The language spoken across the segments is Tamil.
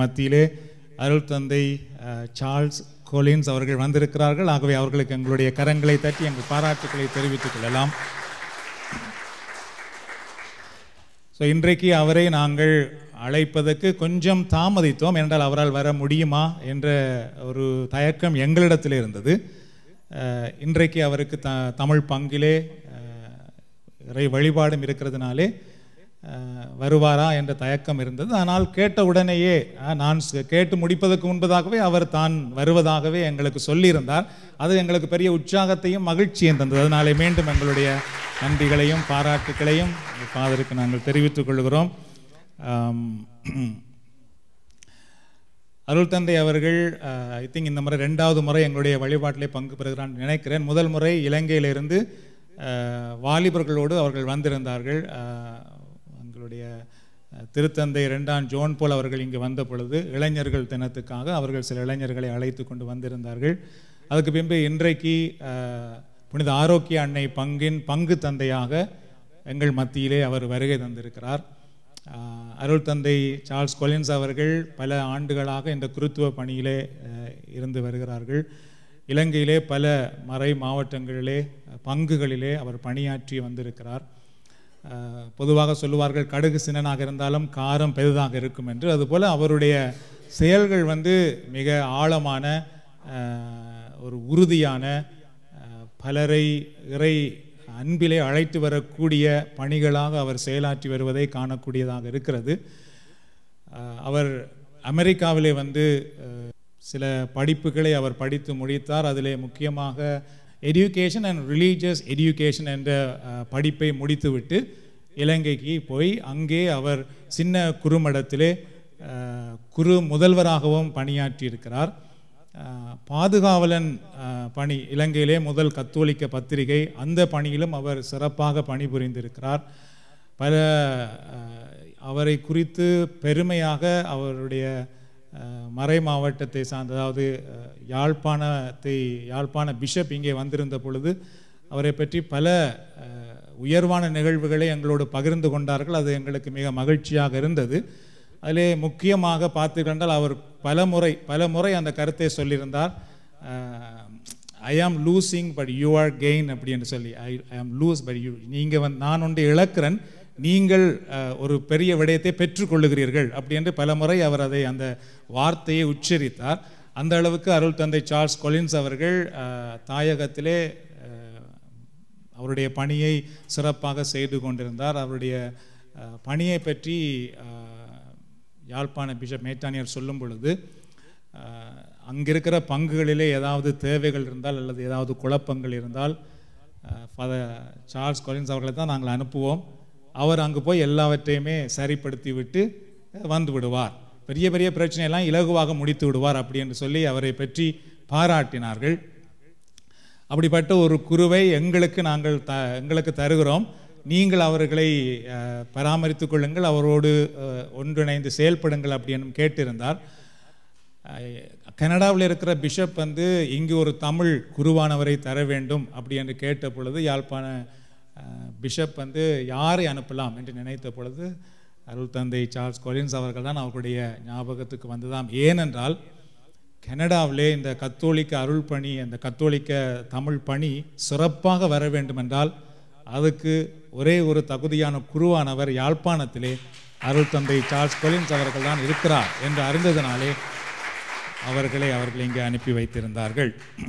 மத்தியிலே அருள் தந்தை அஹ், சார்ல்ஸ் கோலின்ஸ் அவர்கள் வந்திருக்கிறார்கள் ஆகவே அவர்களுக்கு எங்களுடைய கரங்களை தட்டி எங்கள் பாராட்டுக்களை தெரிவித்துக் கொள்ளலாம் ஸோ இன்றைக்கு அவரை நாங்கள் அழைப்பதற்கு கொஞ்சம் தாமதித்தோம் என்றால் அவரால் வர முடியுமா என்ற ஒரு தயக்கம் எங்களிடத்தில் இருந்தது அஹ், இன்றைக்கு அவருக்கு த தமிழ் பங்கிலே அஹ், இறை வழிபாடும் இருக்கிறதுனாலே அஹ், வருவாரா என்ற தயக்கம் இருந்தது ஆனால் கேட்ட உடனேயே அஹ், நான் ச- கேட்டு முடிப்பதற்கு முன்பதாகவே அவர் தான் வருவதாகவே எங்களுக்கு சொல்லியிருந்தார் அது எங்களுக்கு பெரிய உற்சாகத்தையும் மகிழ்ச்சியும் தந்தது அதனாலே மீண்டும் எங்களுடைய நன்றிகளையும் பாராட்டுக்களையும் ஃபாதருக்கு நாங்கள் தெரிவித்துக் கொள்கிறோம் ஆம், அருள் தந்தை அவர்கள் ஐ திங்க் இந்த முறை ரெண்டாவது முறை எங்களுடைய வழிபாட்டிலே பங்கு பெறுகிறான்னு நினைக்கிறேன் முதல் முறை இலங்கையிலிருந்து அஹ், வாலிபர்களோடு அவர்கள் வந்திருந்தார்கள் அஹ், எங்களுடைய அஹ், திருத்தந்தை இரண்டாம் ஜோன் போல் அவர்கள் இங்கு வந்த பொழுது இளைஞர்கள் தினத்துக்காக அவர்கள் சில இளைஞர்களை அழைத்து கொண்டு வந்திருந்தார்கள் அதுக்கு பின்பு இன்றைக்கு அஹ், புனித ஆரோக்கிய அன்னை பங்கின் பங்கு தந்தையாக எங்கள் மத்தியிலே அவர் வருகை தந்திருக்கிறார் ஆஹ் அருள் தந்தை சார்ல்ஸ் கொலின்ஸ் அவர்கள் பல ஆண்டுகளாக இந்த குருத்துவ பணியிலே அஹ், இருந்து வருகிறார்கள் இலங்கையிலே பல மறை மாவட்டங்களிலே அஹ், பங்குகளிலே அவர் பணியாற்றி வந்திருக்கிறார் அஹ், பொதுவாக சொல்லுவார்கள் கடுகு சின்னனாக இருந்தாலும் காரம் பெரிதாக இருக்கும் என்று அதுபோல் அவருடைய செயல்கள் வந்து மிக ஆழமான அஹ், ஒரு உறுதியான அஹ், பலரை இறை அன்பிலே அழைத்து வரக்கூடிய பணிகளாக அவர் செயலாற்றி வருவதை காணக்கூடியதாக இருக்கிறது அஹ், அவர் அமெரிக்காவிலே வந்து அஹ், சில படிப்புகளை அவர் படித்து முடித்தார் அதிலே முக்கியமாக எடியூகேஷன் அண்ட் ரிலீஜியஸ் எடியூகேஷன் என்ற அஹ், படிப்பை முடித்துவிட்டு இலங்கைக்கு போய் அங்கே அவர் சின்ன குறுமடத்திலே அஹ், குரு முதல்வராகவும் பணியாற்றி இருக்கிறார் அஹ், பாதுகாவலன் அஹ், பணி இலங்கையிலே முதல் கத்தோலிக்க பத்திரிகை அந்த பணியிலும் அவர் சிறப்பாக பணிபுரிந்திருக்கிறார் பல அஹ், அவரை குறித்து பெருமையாக அவருடைய அஹ், மறை மாவட்டத்தை சார்ந்த அதாவது அஹ், யாழ்ப்பாணத்தை யாழ்ப்பாண பிஷப் இங்கே வந்திருந்த பொழுது அவரை பற்றி பல அஹ், உயர்வான நிகழ்வுகளை எங்களோடு பகிர்ந்து கொண்டார்கள் அது எங்களுக்கு மிக மகிழ்ச்சியாக இருந்தது அதிலே முக்கியமாக பார்த்தீர்கள் அவர் பல முறை பல முறை அந்த கருத்தை சொல்லியிருந்தார் I am losing but you are gain அப்படின்னு சொல்லி ஐ ஐ ஆம் லூஸ் பட் யூ நீங்கள் வந்து நான் ஒன்று இழக்கிறேன் நீங்கள் அஹ், ஒரு பெரிய விடயத்தை பெற்றுக்கொள்ளுகிறீர்கள் அப்படி என்று பல முறை அவர் அதை அந்த வார்த்தையை உச்சரித்தார் அந்த அளவுக்கு அருள் தந்தை சார்ல்ஸ் கொலின்ஸ் அவர்கள் அஹ், தாயகத்திலே அஹ், அவருடைய பணியை சிறப்பாக செய்து கொண்டிருந்தார் அவருடைய அஹ், பணியை பற்றி அஹ், யாழ்ப்பாண பிஷப் மேட்டானியர் சொல்லும் பொழுது அஹ், அங்கிருக்கிற பங்குகளிலே ஏதாவது தேவைகள் இருந்தால் அல்லது ஏதாவது குழப்பங்கள் இருந்தால் ஃபாதர் சார்ல்ஸ் கொலின்ஸ் அவர்களை தான் நாங்கள் அனுப்புவோம் அவர் அங்கு போய் எல்லாவற்றையுமே சரிப்படுத்தி விட்டு வந்து விடுவார் பெரிய பெரிய பிரச்சனையெல்லாம் இலகுவாக முடித்து விடுவார் அப்படி என்று சொல்லி அவரை பற்றி பாராட்டினார்கள் அப்படிப்பட்ட ஒரு குருவை எங்களுக்கு நாங்கள் த எங்களுக்கு தருகிறோம் நீங்கள் அவர்களை அஹ், பராமரித்துக் கொள்ளுங்கள் அவரோடு அஹ், ஒன்றிணைந்து செயல்படுங்கள் அப்படின்னு கேட்டிருந்தார் அஹ், கனடாவில் இருக்கிற பிஷப் வந்து இங்கு ஒரு தமிழ் குருவானவரை தர வேண்டும் அப்படி என்று கேட்ட பொழுது யாழ்ப்பாண அஹ், பிஷப் வந்து யாரை அனுப்பலாம் என்று நினைத்த பொழுது அருள் தந்தை சார்ல்ஸ் கொலின்ஸ் அவர்கள் தான் அவர்களுடைய ஞாபகத்துக்கு வந்ததாம் ஏனென்றால் கனடாவிலே இந்த கத்தோலிக்க அருள் பணி அந்த கத்தோலிக்க தமிழ் பணி சிறப்பாக வர வேண்டுமென்றால் அதுக்கு ஒரே ஒரு தகுதியான குருவானவர் யாழ்ப்பாணத்திலே அருள் தந்தை சார்ல்ஸ் கொலின்ஸ் அவர்கள் தான் இருக்கிறார் என்று அறிந்ததினாலே அவர்களை அவர்கள் இங்கே அனுப்பி வைத்திருந்தார்கள்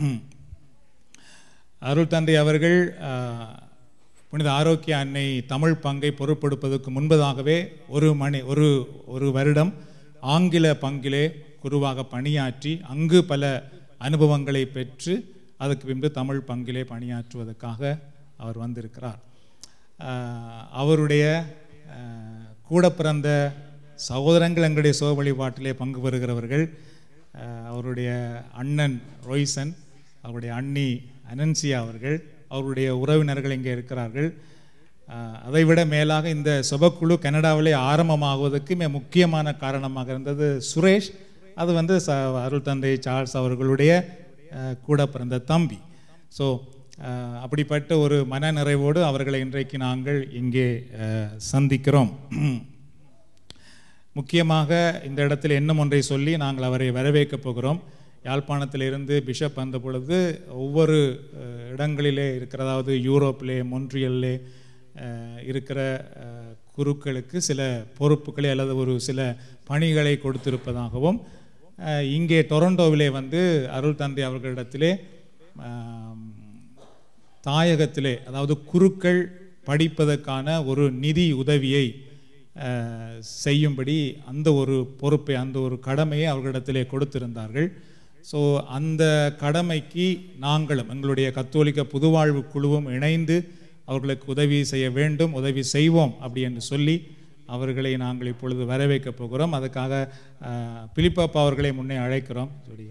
அருள் தந்தை அவர்கள் ஆஹ், புனித ஆரோக்கிய அன்னை தமிழ் பங்கை பொறுப்பெடுப்பதற்கு முன்பதாகவே ஒரு மணி ஒரு ஒரு வருடம் ஆங்கில பங்கிலே குருவாக பணியாற்றி அங்கு பல அனுபவங்களை பெற்று அதுக்கு பின்பு தமிழ் பங்கிலே பணியாற்றுவதற்காக அவர் வந்திருக்கிறார் ஆஹ், அவருடைய ஆஹ், கூட பிறந்த சகோதரங்கள் எங்களுடைய சோக வழிபாட்டிலே பங்கு பெறுகிறவர்கள் ஆஹ், அவருடைய அண்ணன் ரொய்சன் அவருடைய அண்ணி அனன்சியா அவர்கள் அவருடைய உறவினர்கள் இங்கே இருக்கிறார்கள் ஆஹ், அதைவிட மேலாக இந்த சுபக்குழு கனடாவிலே ஆரம்பமாகுவதற்கு மிக முக்கியமான காரணமாக இருந்தது சுரேஷ் அது வந்து ச அருள் தந்தை சார்ல்ஸ் அவர்களுடைய ஆஹ், கூட பிறந்த தம்பி ஸோ அப்படிப்பட்ட ஒரு மன நிறைவோடு அவர்களை இன்றைக்கு நாங்கள் இங்கே ஆஹ், சந்திக்கிறோம் முக்கியமாக இந்த இடத்தில் இன்னும் ஒன்றை சொல்லி நாங்கள் அவரை வரவேற்கப் போகிறோம் யாழ்ப்பாணத்திலிருந்து பிஷப் வந்த பொழுது ஒவ்வொரு அஹ், இடங்களிலே இருக்கிறதாவது யூரோப்பிலே மொன்ட்ரியல்லே அஹ், இருக்கிற அஹ், குருக்களுக்கு சில பொறுப்புகளை அல்லது ஒரு சில பணிகளை கொடுத்திருப்பதாகவும் அஹ், இங்கே டொரண்டோவிலே வந்து அருள் தந்தை அவர்களிடத்திலே ஆம், தாயகத்திலே அதாவது குருக்கள் படிப்பதற்கான ஒரு நிதி உதவியை அஹ், செய்யும்படி அந்த ஒரு பொறுப்பை அந்த ஒரு கடமையை அவர்களிடத்திலே கொடுத்திருந்தார்கள் ஸோ அந்த கடமைக்கு நாங்களும் எங்களுடைய கத்தோலிக்க புதுவாழ்வு குழுவும் இணைந்து அவர்களுக்கு உதவி செய்ய வேண்டும் உதவி செய்வோம் அப்படி என்று சொல்லி அவர்களை நாங்கள் இப்பொழுது வரவேற்கப் போகிறோம் அதுக்காக அஹ், பிலிப்பப்பா அவர்களை முன்னே அழைக்கிறோம் ஜோடி,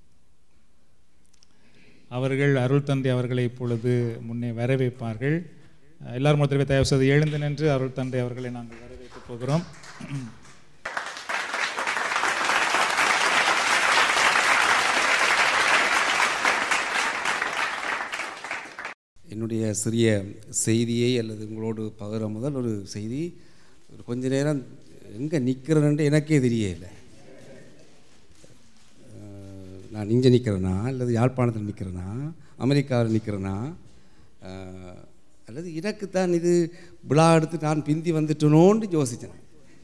அவர்கள் அருள் தந்தை அவர்களை இப்பொழுது முன்னே வரவேற்பார்கள் அஹ் எல்லாரும் ஒருத்தரவை தயவு செய்து எழுந்து நின்று அருள் தந்தை அவர்களை நாங்கள் வரவேற்கப் போகிறோம் என்னுடைய சிறிய செய்தியை அல்லது உங்களோடு பகிர முதல் ஒரு செய்தி ஒரு கொஞ்ச நேரம் எங்கே நிற்கிறேன்ட்டு எனக்கே தெரியல அஹ், நான் இங்கே நிற்கிறேனா அல்லது யாழ்ப்பாணத்தில் நிற்கிறேனா அமெரிக்காவில் நிற்கிறேனா அஹ், அல்லது எனக்குத்தான் இது விழா எடுத்து நான் பிந்தி வந்துட்டனோன்னு யோசித்தேன்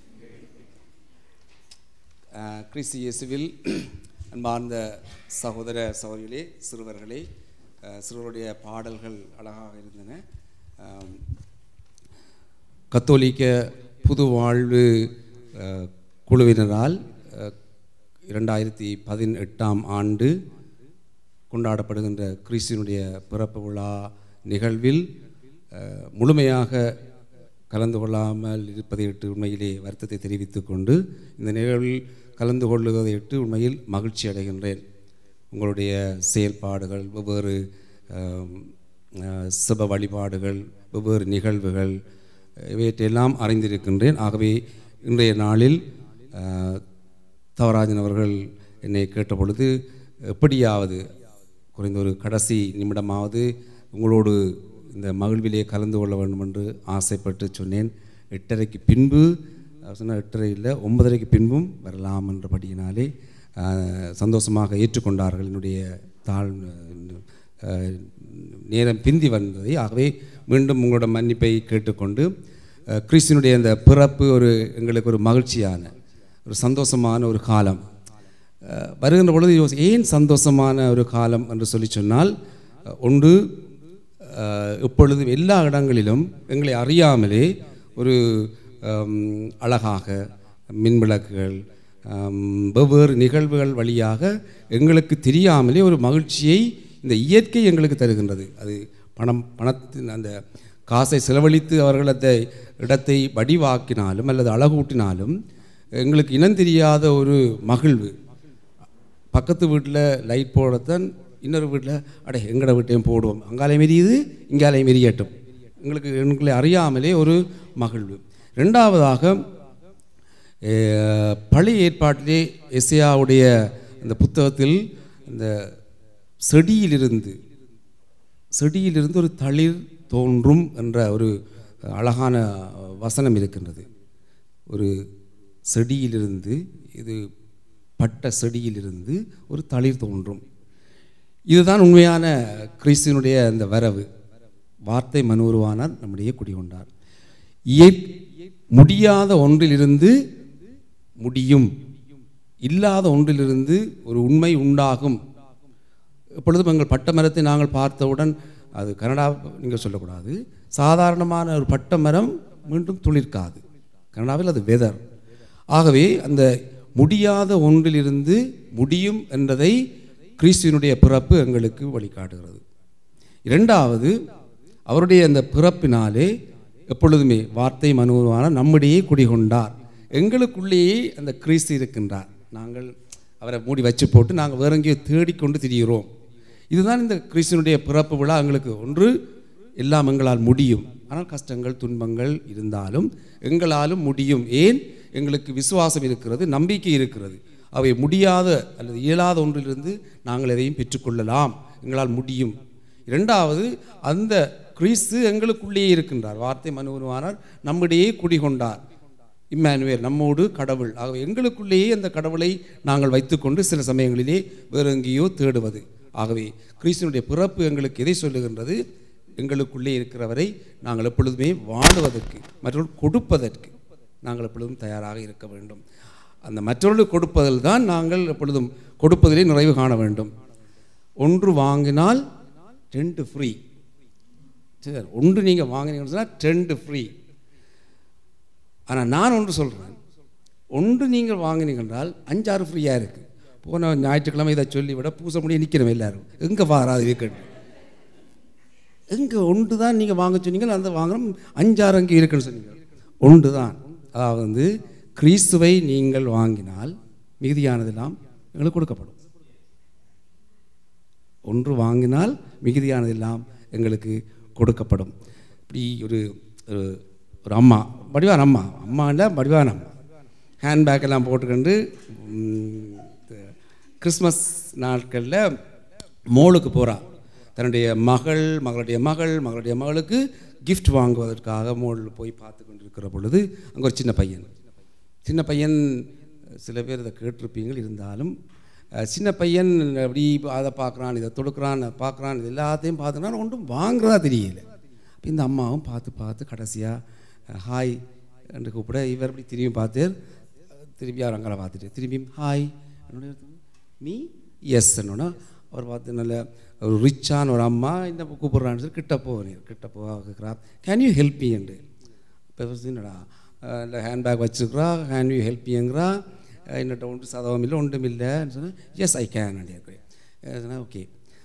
அஹ், கிறிஸ்து இயேசுவில் அன்பார்ந்த சகோதர சகோதரிகளே சிறுவர்களே அஹ், சிறுவருடைய பாடல்கள் அழகாக இருந்தன அம், கத்தோலிக்க புது வாழ்வு அஹ், குழுவினரால் அஹ், இரண்டாயிரத்தி பதினெட்டாம் ஆண்டு கொண்டாடப்படுகின்ற கிறிஸ்துவனுடைய பிறப்பு விழா நிகழ்வில் அஹ், முழுமையாக கலந்து கொள்ளாமல் இருப்பதையிட்டு உண்மையிலே வருத்தத்தை தெரிவித்துக் கொண்டு இந்த நிகழ்வில் கலந்து கொள்ளுவதையிட்டு உண்மையில் மகிழ்ச்சி அடைகின்றேன் உங்களுடைய செயல்பாடுகள் வெவ்வேறு அஹ், அஹ், சிவ வழிபாடுகள் வெவ்வேறு நிகழ்வுகள் இவற்றையெல்லாம் அறிந்திருக்கின்றேன் ஆகவே இன்றைய நாளில் அஹ், தவராஜன் அவர்கள் என்னை கேட்டபொழுது எப்படியாவது குறைந்த ஒரு கடைசி நிமிடமாவது உங்களோடு இந்த மகிழ்விலே கலந்து கொள்ள வேண்டும் என்று ஆசைப்பட்டு சொன்னேன் எட்டரைக்கு பின்பு அவர் சொன்ன எட்டரை இல்லை ஒன்பதரைக்கு பின்பும் வரலாம் என்றபடியினாலே அஹ், சந்தோஷமாக ஏற்றுக்கொண்டார்கள் என்னுடைய தாழ் அஹ், நேரம் பிந்தி வந்ததை ஆகவே மீண்டும் உங்களோட மன்னிப்பை கேட்டுக்கொண்டு அஹ், கிறிஸ்தினுடைய அந்த பிறப்பு ஒரு எங்களுக்கு ஒரு மகிழ்ச்சியான ஒரு சந்தோஷமான ஒரு காலம் அஹ், வருகின்ற பொழுது யோசி ஏன் சந்தோஷமான ஒரு காலம் என்று சொல்லி சொன்னால் அஹ், ஒன்று அஹ், இப்பொழுது எல்லா இடங்களிலும் எங்களை அறியாமலே ஒரு ஹம், அழகாக மின்விளக்குகள் ஹம், வெவ்வேறு நிகழ்வுகள் வழியாக எங்களுக்கு தெரியாமலே ஒரு மகிழ்ச்சியை இந்த இயற்கை எங்களுக்கு தருகின்றது அது பணம் பணத்தின் அந்த காசை செலவழித்து அவர்கள் அந்த இடத்தை வடிவாக்கினாலும் அல்லது அழகூட்டினாலும் எங்களுக்கு இனம் தெரியாத ஒரு மகிழ்வு பக்கத்து வீட்டில் லைட் போடத்தான் இன்னொரு வீட்டில் அடே எங்கட வீட்டையும் போடுவோம் அங்காலையும் எரியுது இங்காலையும் எரியட்டும் எங்களுக்கு எங்களை அறியாமலே ஒரு மகிழ்வு ரெண்டாவதாக அஹ், பழைய ஏற்பாட்டிலே எஸ்ஐயாவுடைய அந்த புத்தகத்தில் அந்த செடியிலிருந்து செடியிலிருந்து ஒரு தளிர் தோன்றும் என்ற ஒரு அழகான வசனம் இருக்கின்றது ஒரு செடியிலிருந்து இது பட்ட செடியிலிருந்து ஒரு தளிர் தோன்றும் இதுதான் உண்மையான கிறிஸ்துவனுடைய அந்த வரவு வார்த்தை மனோருவானார் நம்முடைய குடிகொண்டார் இயற் முடியாத ஒன்றிலிருந்து முடியும் இல்லாத ஒன்றிலிருந்து ஒரு உண்மை உண்டாகும் எப்பொழுதும் எங்கள் பட்ட மரத்தை நாங்கள் பார்த்தவுடன் அது கனடா நீங்கள் சொல்லக்கூடாது சாதாரணமான ஒரு பட்ட மரம் மீண்டும் துளிர்க்காது கனடாவில் அது வெதர் ஆகவே அந்த முடியாத ஒன்றிலிருந்து முடியும் என்பதை கிறிஸ்துவனுடைய பிறப்பு எங்களுக்கு வழிகாட்டுகிறது இரண்டாவது அவருடைய அந்த பிறப்பினாலே எப்பொழுதுமே வார்த்தை மனுவான நம்மிடையே குடிகொண்டார் எங்களுக்குள்ளேயே அந்த கிறிஸ்து இருக்கின்றார் நாங்கள் அவரை மூடி வச்சு போட்டு நாங்கள் வேற எங்கேயோ தேடிக்கொண்டு திரிகிறோம் இதுதான் இந்த கிறிஸ்துவனுடைய பிறப்பு விழா எங்களுக்கு ஒன்று எல்லாம் எங்களால் முடியும் ஆனால் கஷ்டங்கள் துன்பங்கள் இருந்தாலும் எங்களாலும் முடியும் ஏன் எங்களுக்கு விசுவாசம் இருக்கிறது நம்பிக்கை இருக்கிறது அவை முடியாத அல்லது இயலாத ஒன்றிலிருந்து நாங்கள் எதையும் பெற்றுக்கொள்ளலாம் எங்களால் முடியும் இரண்டாவது அந்த கிறிஸ்து எங்களுக்குள்ளேயே இருக்கின்றார் வார்த்தை மனுவருவானார் நம்மிடையே குடிகொண்டார் இம்மானுவேல் நம்மோடு கடவுள் ஆகவே எங்களுக்குள்ளேயே அந்த கடவுளை நாங்கள் வைத்துக்கொண்டு சில சமயங்களிலே வேறு எங்கேயோ தேடுவது ஆகவே கிறிஸ்துவனுடைய பிறப்பு எங்களுக்கு எதை சொல்லுகின்றது எங்களுக்குள்ளே இருக்கிறவரை நாங்கள் எப்பொழுதுமே வாழுவதற்கு மற்றவர்கள் கொடுப்பதற்கு நாங்கள் எப்பொழுதும் தயாராக இருக்க வேண்டும் அந்த மற்றவர்களுக்கு கொடுப்பதில் தான் நாங்கள் எப்பொழுதும் கொடுப்பதிலே நிறைவு காண வேண்டும் ஒன்று வாங்கினால் ரெண்டு ஃப்ரீ சரி ஒன்று நீங்கள் வாங்கினீங்கன்னு சொன்னால் ரெண்டு ஃப்ரீ ஆனால் நான் ஒன்று சொல்கிறேன் ஒன்று நீங்கள் வாங்கினீங்க என்றால் அஞ்சாறு ஃப்ரீயாக இருக்குது போன ஞாயிற்றுக்கிழமை இதை சொல்லி விட பூச முடிய நிற்கிறோம் எல்லாரும் எங்கே வாராது இருக்கட்டும் எங்கே ஒன்று தான் நீங்கள் வாங்க சொன்னீங்க அந்த வாங்குறோம் அஞ்சாறு அங்கே இருக்குன்னு சொன்னீங்க ஒன்று தான் அதாவது வந்து கிறிஸ்துவை நீங்கள் வாங்கினால் மிகுதியானதெல்லாம் எங்களுக்கு கொடுக்கப்படும் ஒன்று வாங்கினால் மிகுதியானதெல்லாம் எங்களுக்கு கொடுக்கப்படும் இப்படி ஒரு ஒரு ஒரு அம்மா வடிவான அம்மா அம்மா இல்லை வடிவான அம்மா ஹேண்ட்பேக் எல்லாம் போட்டுக்கொண்டு ம், த- கிறிஸ்மஸ் நாட்களில் மோளுக்கு போகிறா தன்னுடைய மகள் மகளுடைய மகள் மகளுடைய மகளுக்கு gift வாங்குவதற்காக மோளில் போய் பார்த்து கொண்டிருக்கிற பொழுது அங்கே ஒரு சின்ன பையன் சின்ன பையன் சில பேர் இதை கேட்டிருப்பீங்க இருந்தாலும் அஹ், சின்ன பையன் அப்படி அதை பார்க்குறான் இதை தொடுக்கிறான் அதை பார்க்குறான் இது எல்லாத்தையும் பார்த்துனா ஒன்றும் வாங்குறதா தெரியல அப்ப இந்த அம்மாவும் பார்த்து பார்த்து கடைசியாக ஹாய் என்று கூப்பிட இவர் அப்படி திரும்பி பார்த்து திரும்பி அவர் அங்கே பார்த்துட்டு திரும்பியும் ஹாய் மீ எஸ் என்னன்னா அவர் பார்த்து நல்ல ஒரு ரிச்சான ஒரு அம்மா இந்த கூப்பிட்றான்னு சொல்லி கிட்ட போகிறேன் கிட்ட போக கேட்குறா கேன் யூ ஹெல்ப் மீ என்று இப்போ என்னடா இல்லை ஹேண்ட்பேக் வச்சுருக்குறா கேன் யூ ஹெல்ப் மீங்கிறா என்னட்ட ஒன்று சதவம் இல்லை ஒன்றும் இல்லைன்னு சொன்னேன் எஸ் ஐ கேன் அப்படியே சொன்னேன் okay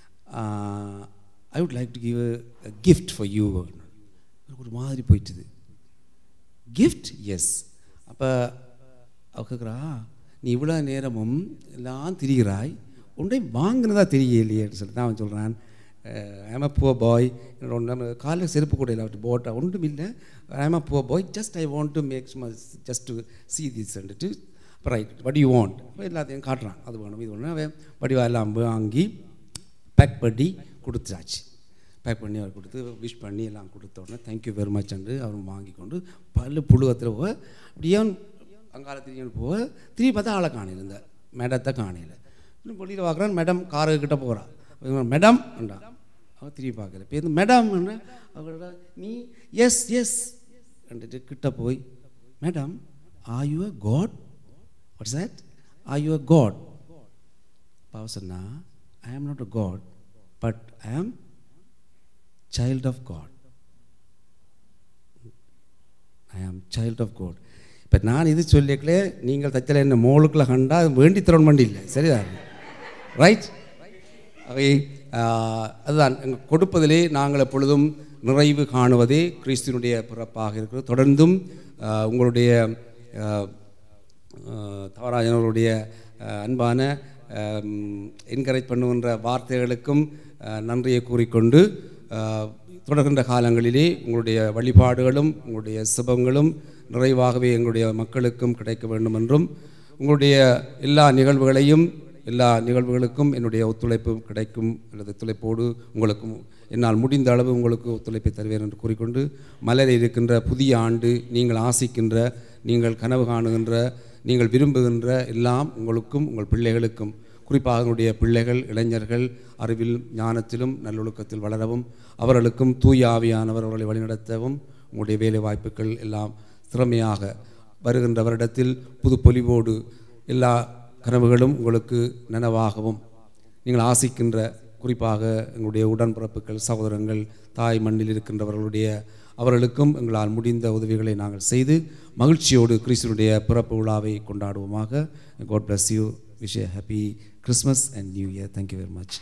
I would like to give a gift for you ஒரு மாதிரி போயிட்டுது கிஃப்ட் எஸ் அப்போ அவ கேட்குறா நீ இவ்வளோ நேரமும் எல்லாம் திரிகிறாய் உன்னை வாங்கினதா தெரியலையேன்னு சொல்லி தான் அவன் சொல்கிறான் ஐம் அ புவர் பாய் என்னோட ஒன்று காலையில் செருப்பு கூட இல்லை அவர்கிட்ட போட்டா ஒன்றும் இல்லை I'm a poor boy just I want to make just to see this வந்துட்டு ரைட் வட் யூ வாண்ட் எல்லாத்தையும் காட்டுறான் அது வேணும் இது வேணும் அவன் வடிவா எல்லாம் வாங்கி பேக் பண்ணி கொடுத்தாச்சு பேக் பண்ணி அவர் கொடுத்து விஷ் பண்ணி எல்லாம் கொடுத்த உடனே தேங்க்யூ வெரி மச் என்று அவர் வாங்கி கொண்டு பல்லு புழுவத்தில் போக அப்படியே அங்கால திரும்பி போக திரும்பி பார்த்தா ஆளை காணையில் இந்த மேடத்தை காணையில் இன்னும் வெளியில் பார்க்குறான் மேடம் காரு கிட்ட போகிறான் மேடம் என்றா அவன் திரும்பி பார்க்கல இப்போ இந்த மேடம் என்ன அவரோட நீ எஸ் எஸ் என்றிட்டு கிட்ட போய் madam are you a god what's that are you a god பாவ சொன்னா I am not a god but I am child of God. ஐ ஆம் சைல்ட் ஆஃப் காட் இப்போ நான் இது சொல்லிக்கலே நீங்கள் தச்சல என்ன மோளுக்குள்ள கண்டா அது வேண்டி திறன் பண்ணி இல்லை சரிதா ரைட் அவை ஆஹ், அதுதான் எங்க கொடுப்பதிலே நாங்கள் எப்பொழுதும் நிறைவு காணுவதே கிறிஸ்துவனுடைய பிறப்பாக இருக்கிறது தொடர்ந்தும் ஆஹ், உங்களுடைய ஆஹ், ஆஹ், தவராஜனவருடைய ஆஹ், அன்பான என்கரேஜ் பண்ணுகின்ற வார்த்தைகளுக்கும் ஆஹ், நன்றியை கூறிக்கொண்டு ஆஹ், தொடர்கின்ற காலங்களிலே உங்களுடைய வழிபாடுகளும் உங்களுடைய சுபங்களும் நிறைவாகவே எங்களுடைய மக்களுக்கும் கிடைக்க வேண்டும் என்றும் உங்களுடைய எல்லா நிகழ்வுகளையும் எல்லா நிகழ்வுகளுக்கும் என்னுடைய ஒத்துழைப்பு கிடைக்கும் அல்லது ஒத்துழைப்போடு உங்களுக்கும் என்னால் முடிந்த அளவு உங்களுக்கு ஒத்துழைப்பை தருவேன் என்று கூறிக்கொண்டு மலர இருக்கின்ற புதிய ஆண்டு நீங்கள் ஆசிக்கின்ற நீங்கள் கனவு காணுகின்ற நீங்கள் விரும்புகின்ற எல்லாம் உங்களுக்கும் உங்கள் பிள்ளைகளுக்கும் குறிப்பாக உங்களுடைய பிள்ளைகள் இளைஞர்கள் அறிவில் ஞானத்திலும் நல்லொழுக்கத்தில் வளரவும் அவர்களுக்கும் தூய ஆவியானவர் அவர்களை வழிநடத்தவும் உங்களுடைய வேலை வாய்ப்புகள் எல்லாம் திறமையாக வருகின்ற வருடத்தில் புது பொலிவோடு எல்லா கனவுகளும் உங்களுக்கு நனவாகவும் நீங்கள் ஆசிக்கின்ற குறிப்பாக எங்களுடைய உடன்பிறப்புகள் சகோதரங்கள் தாய் மண்ணில் இருக்கின்றவர்களுடைய அவர்களுக்கும் எங்களால் முடிந்த உதவிகளை நாங்கள் செய்து மகிழ்ச்சியோடு கிறிஸ்துவனுடைய பிறப்பு விழாவை கொண்டாடுவோமாக God bless you wish a happy Christmas and new year thank you very much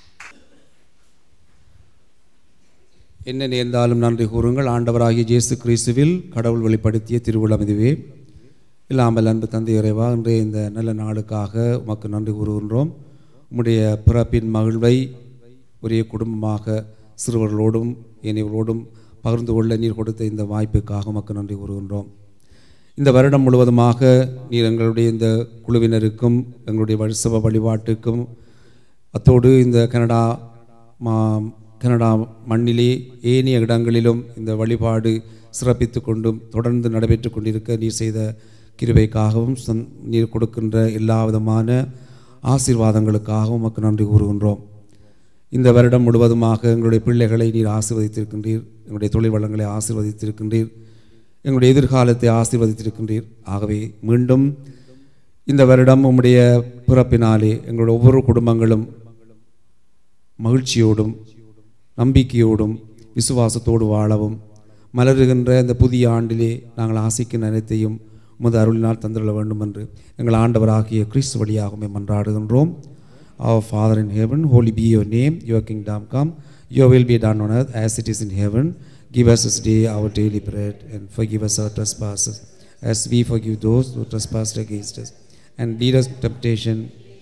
என்ன நேர்ந்தாலும் நன்றி கூறுங்கள் ஆண்டவராகிய இயேசு கிறிஸ்துவில் கடவுள் வெளிப்படுத்திய திருவிழம் இதுவே இல்லாமல் அன்பு தந்தை இறைவா இன்றைய இந்த நல்ல நாளுக்காக உமக்கு நன்றி கூறுகின்றோம் உம்முடைய பிறப்பின் மகிழ்வை ஒரே குடும்பமாக சிறுவர்களோடும் இனிவர்களோடும் பகிர்ந்து கொள்ள நீர் கொடுத்த இந்த வாய்ப்புக்காக உமக்கு நன்றி கூறுகின்றோம் இந்த வருடம் முழுவதுமாக நீர் எங்களுடைய இந்த குழுவினருக்கும் எங்களுடைய வழிசப வழிபாட்டுக்கும் அத்தோடு இந்த கனடா மா கனடா மண்ணிலே ஏனைய இடங்களிலும் இந்த வழிபாடு சிறப்பித்து கொண்டும் தொடர்ந்து நடைபெற்று கொண்டிருக்க நீர் செய்த கிருபைக்காகவும் சந் நீர் கொடுக்கின்ற எல்லா விதமான ஆசீர்வாதங்களுக்காகவும் உமக்கு நன்றி கூறுகின்றோம் இந்த வருடம் முழுவதுமாக எங்களுடைய பிள்ளைகளை நீர் ஆசீர்வதித்திருக்கின்றீர் எங்களுடைய தொழில் வளங்களை ஆசீர்வதித்திருக்கின்றீர் எங்களுடைய எதிர்காலத்தை ஆசீர்வதித்திருக்கின்றீர் ஆகவே மீண்டும் இந்த வருடம் உம்முடைய பிறப்பினாலே எங்களுடைய ஒவ்வொரு குடும்பங்களும் மகிழ்ச்சியோடும் நம்பிக்கையோடும் விசுவாசத்தோடு வாழவும் மலருகின்ற இந்த புதிய ஆண்டிலே நாங்கள் ஆசைக்கும் அனைத்தையும் உமது அருளினால் தந்துள்ள வேண்டும் என்று எங்கள் ஆண்டவராகிய கிறிஸ்து வழியாகவே மன்றாடுகின்றோம் Our Father in heaven, holy be your name, your kingdom come, your will be done on earth as it is in heaven. Give us this day our daily bread and forgive us our trespasses as we forgive those who trespass against us. And lead us into temptation.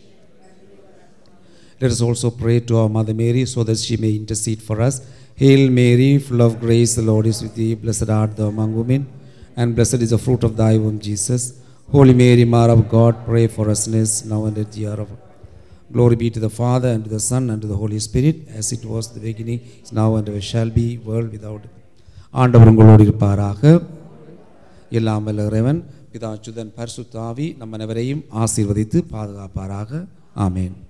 Let us also pray to our Mother Mary so that she may intercede for us. Hail Mary, full of grace, the Lord is with thee. Blessed art thou among women, and blessed is the fruit of thy womb, Jesus. Holy Mary, Mother of God, pray for us sinners, now and at the hour of Glory be to the Father, and to the Son, and to the Holy Spirit, as it was in the beginning, is now, and ever shall be, world without end. ஆண்டவர் உங்களோடு இருப்பாராக எல்லாம் வல்ல இறைவன் பிதா சுதன் பரிசுத்தாவி நம்ம அனைவரையும் ஆசீர்வதித்து பாதுகாப்பாராக ஆமேன்